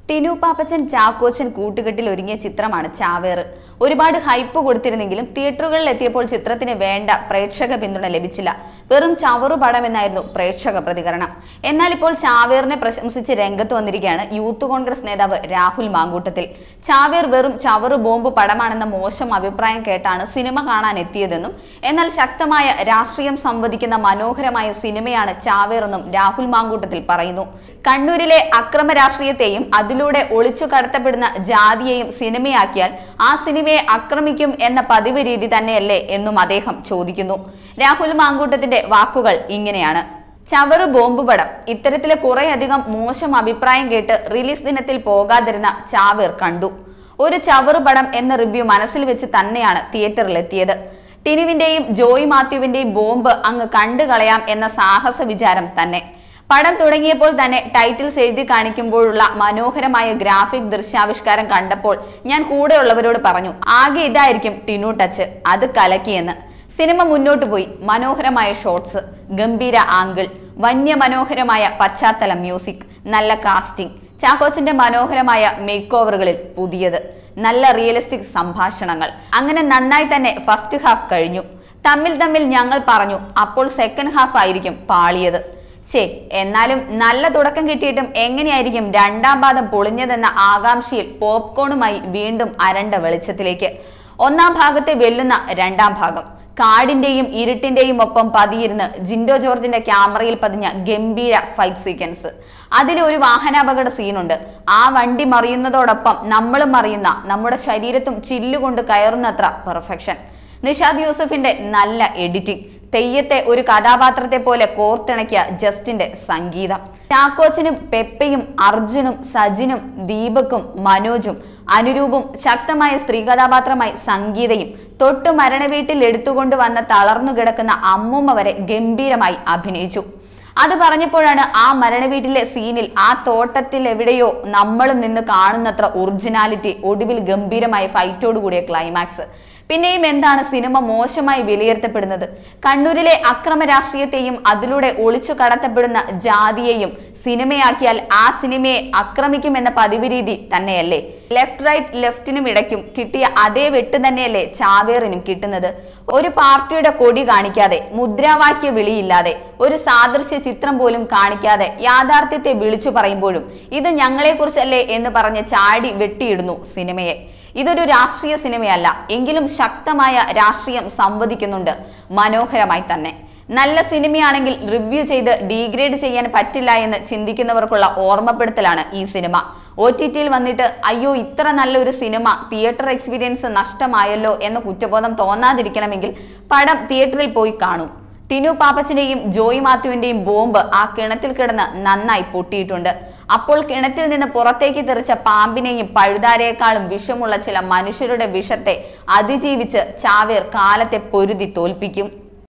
ടിനു പാപ്പച്ചൻ ചാക്കോച്ചൻ കൂട്ടുകെട്ടിൽ ഒരുങ്ങിയ ചിത്രമാണ് ചാവേറ് ഒരുപാട് ഹൈപ്പ് കൊടുത്തിരുന്നെങ്കിലും തിയേറ്ററുകളിൽ എത്തിയപ്പോൾ ചിത്രത്തിന് വേണ്ട പ്രേക്ഷക പിന്തുണ ലഭിച്ചില്ല വെറും ചവറു പടം എന്നായിരുന്നു പ്രേക്ഷക പ്രതികരണം എന്നാൽ ഇപ്പോൾ ചാവേറിനെ പ്രശംസിച്ച് രംഗത്ത് വന്നിരിക്കുകയാണ് യൂത്ത് കോൺഗ്രസ് നേതാവ് രാഹുൽ മാങ്കൂട്ടത്തിൽ ചാവേർ വെറും ചവറു ബോംബ് പടമാണെന്ന മോശം അഭിപ്രായം കേട്ടാണ് സിനിമ കാണാൻ എത്തിയതെന്നും എന്നാൽ ശക്തമായ രാഷ്ട്രീയം സംവദിക്കുന്ന മനോഹരമായ സിനിമയാണ് ചാവേർ എന്നും രാഹുൽ മാങ്കൂട്ടത്തിൽ പറയുന്നു കണ്ണൂരിലെ അക്രമ രാഷ്ട്രീയത്തെയും അതിലൂടെ ഒളിച്ചു കടത്തപ്പെടുന്ന ജാതിയെയും സിനിമയാക്കിയാൽ ആ സിനിമയെ ആക്രമിക്കും എന്ന പതിവ് രീതി തന്നെയല്ലേ എന്നും അദ്ദേഹം ചോദിക്കുന്നു രാഹുൽ മാങ്കൂട്ടത്തിന്റെ വാക്കുകൾ ഇങ്ങനെയാണ് ചവറ് ബോംബ് പടം ഇത്തരത്തിലെ കുറേയധികം മോശം അഭിപ്രായം കേട്ട് റിലീസ് ദിനത്തിൽ പോകാതിരുന്ന ചാവേർ കണ്ടു ഒരു ചവറ് പടം എന്ന റിവ്യൂ മനസ്സിൽ വെച്ച് തന്നെയാണ് തിയേറ്ററിലെത്തിയത് ടിനുവിന്റെയും ജോയ് മാത്യുവിന്റെയും ബോംബ് അങ്ങ് കണ്ടു കളയാം എന്ന സാഹസ വിചാരം തന്നെ പടം തുടങ്ങിയപ്പോൾ തന്നെ ടൈറ്റിൽസ് എഴുതി കാണിക്കുമ്പോഴുള്ള മനോഹരമായ ഗ്രാഫിക് ദൃശ്യാവിഷ്കാരം കണ്ടപ്പോൾ ഞാൻ കൂടെയുള്ളവരോട് പറഞ്ഞു ആകെ ഇതായിരിക്കും ടിനു ടച്ച് അത് കലക്കിയെന്ന് സിനിമ മുന്നോട്ട് പോയി മനോഹരമായ ഷോട്ട്സ് ഗംഭീര ആംഗിൾ വന്യ മനോഹരമായ പശ്ചാത്തല മ്യൂസിക് നല്ല കാസ്റ്റിംഗ് ചാക്കോച്ചിന്റെ മനോഹരമായ മേക്ക് ഓവറുകളിൽ പുതിയത് നല്ല റിയലിസ്റ്റിക് സംഭാഷണങ്ങൾ അങ്ങനെ നന്നായി തന്നെ ഫസ്റ്റ് ഹാഫ് കഴിഞ്ഞു തമ്മിൽ തമ്മിൽ ഞങ്ങൾ പറഞ്ഞു അപ്പോൾ സെക്കൻഡ് ഹാഫ് ആയിരിക്കും പാളിയത് ശേ എന്നാലും നല്ല തുടക്കം കിട്ടിയിട്ടും എങ്ങനെയായിരിക്കും രണ്ടാം പാദം പൊളിഞ്ഞതെന്ന ആകാംക്ഷയിൽ പോപ്കോണുമായി വീണ്ടും അരണ്ട വെളിച്ചത്തിലേക്ക് ഒന്നാം ഭാഗത്തെ വെല്ലുന്ന രണ്ടാം ഭാഗം കാടിന്റെയും ഇരുട്ടിന്റെയും ഒപ്പം പതിയിരുന്ന് ജിൻഡോ ജോർജിന്റെ ക്യാമറയിൽ പതിഞ്ഞ ഗംഭീര ഫൈറ്റ് സീക്വൻസ് അതിൽ ഒരു വാഹനാപകട സീനുണ്ട് ആ വണ്ടി മറിയുന്നതോടൊപ്പം നമ്മളും മറിയുന്ന നമ്മുടെ ശരീരത്തും ചില്ലുകൊണ്ട് കയറുന്നത്ര പെർഫെക്ഷൻ നിഷാദ് യൂസഫിന്റെ നല്ല എഡിറ്റിംഗ് തെയ്യത്തെ ഒരു കഥാപാത്രത്തെ പോലെ കോർത്തിണക്കിയ ജസ്റ്റിന്റെ സംഗീതം ചാക്കോച്ചനും പെപ്പയും അർജുനും സജിനും ദീപക്കും മനോജും അനുരൂപും ശക്തമായ സ്ത്രീ കഥാപാത്രമായി സംഗീതയും തൊട്ടു മരണവീട്ടിൽ എടുത്തുകൊണ്ട് വന്ന തളർന്നു കിടക്കുന്ന അമ്മൂമ്മ വരെ ഗംഭീരമായി അഭിനയിച്ചു അത് പറഞ്ഞപ്പോഴാണ് ആ മരണവീട്ടിലെ സീനിൽ ആ തോട്ടത്തിൽ എവിടെയോ നമ്മളും നിന്ന് കാണുന്നത്ര ഒറിജിനാലിറ്റി ഒടുവിൽ ഗംഭീരമായ ഫൈറ്റോടുകൂടിയ ക്ലൈമാക്സ് പിന്നെയും എന്താണ് സിനിമ മോശമായി വിലയിരുത്തപ്പെടുന്നത് കണ്ണൂരിലെ അക്രമ രാഷ്ട്രീയത്തെയും അതിലൂടെ ഒളിച്ചു കടത്തപ്പെടുന്ന ജാതിയെയും സിനിമയാക്കിയാൽ ആ സിനിമയെ ആക്രമിക്കുമെന്ന പതിവ് രീതി തന്നെയല്ലേ ലെഫ്റ്റ് റൈറ്റ് ലെഫ്റ്റിനും ഇടയ്ക്കും കിട്ടിയ അതേ വെട്ട് തന്നെയല്ലേ ചാവേറിനും കിട്ടുന്നത് ഒരു പാർട്ടിയുടെ കൊടി കാണിക്കാതെ മുദ്രാവാക്യ വിളിയില്ലാതെ ഒരു സാദൃശ്യ ചിത്രം പോലും കാണിക്കാതെ യാഥാർത്ഥ്യത്തെ വിളിച്ചു പറയുമ്പോഴും ഇത് ഞങ്ങളെക്കുറിച്ചല്ലേ എന്ന് പറഞ്ഞ് ചാടി വെട്ടിയിടുന്നു സിനിമയെ ഇതൊരു രാഷ്ട്രീയ സിനിമയല്ല എങ്കിലും ശക്തമായ രാഷ്ട്രീയം സംവദിക്കുന്നുണ്ട് മനോഹരമായി തന്നെ നല്ല സിനിമയാണെങ്കിൽ റിവ്യൂ ചെയ്ത് ഡീഗ്രേഡ് ചെയ്യാൻ പറ്റില്ല എന്ന് ചിന്തിക്കുന്നവർക്കുള്ള ഓർമ്മപ്പെടുത്തലാണ് ഈ സിനിമ ഒ ടി ടിയിൽ വന്നിട്ട് അയ്യോ ഇത്ര നല്ലൊരു സിനിമ തിയേറ്റർ എക്സ്പീരിയൻസ് നഷ്ടമായല്ലോ എന്ന കുറ്റബോധം തോന്നാതിരിക്കണമെങ്കിൽ പടം തിയേറ്ററിൽ പോയി കാണും ടിനു പാപ്പച്ചന്റെയും ജോയ് മാത്യുവിന്റെയും ബോംബ് ആ കിണറ്റിൽ കിടന്ന് നന്നായി പൊട്ടിയിട്ടുണ്ട് അപ്പോൾ കിണറ്റിൽ നിന്ന് പുറത്തേക്ക് തെറിച്ച പാമ്പിനെയും പഴുതാരയേക്കാളും വിഷമുള്ള ചില മനുഷ്യരുടെ വിഷത്തെ അതിജീവിച്ച് ചാവേർ കാലത്തെ പൊരുതി തോൽപ്പിക്കും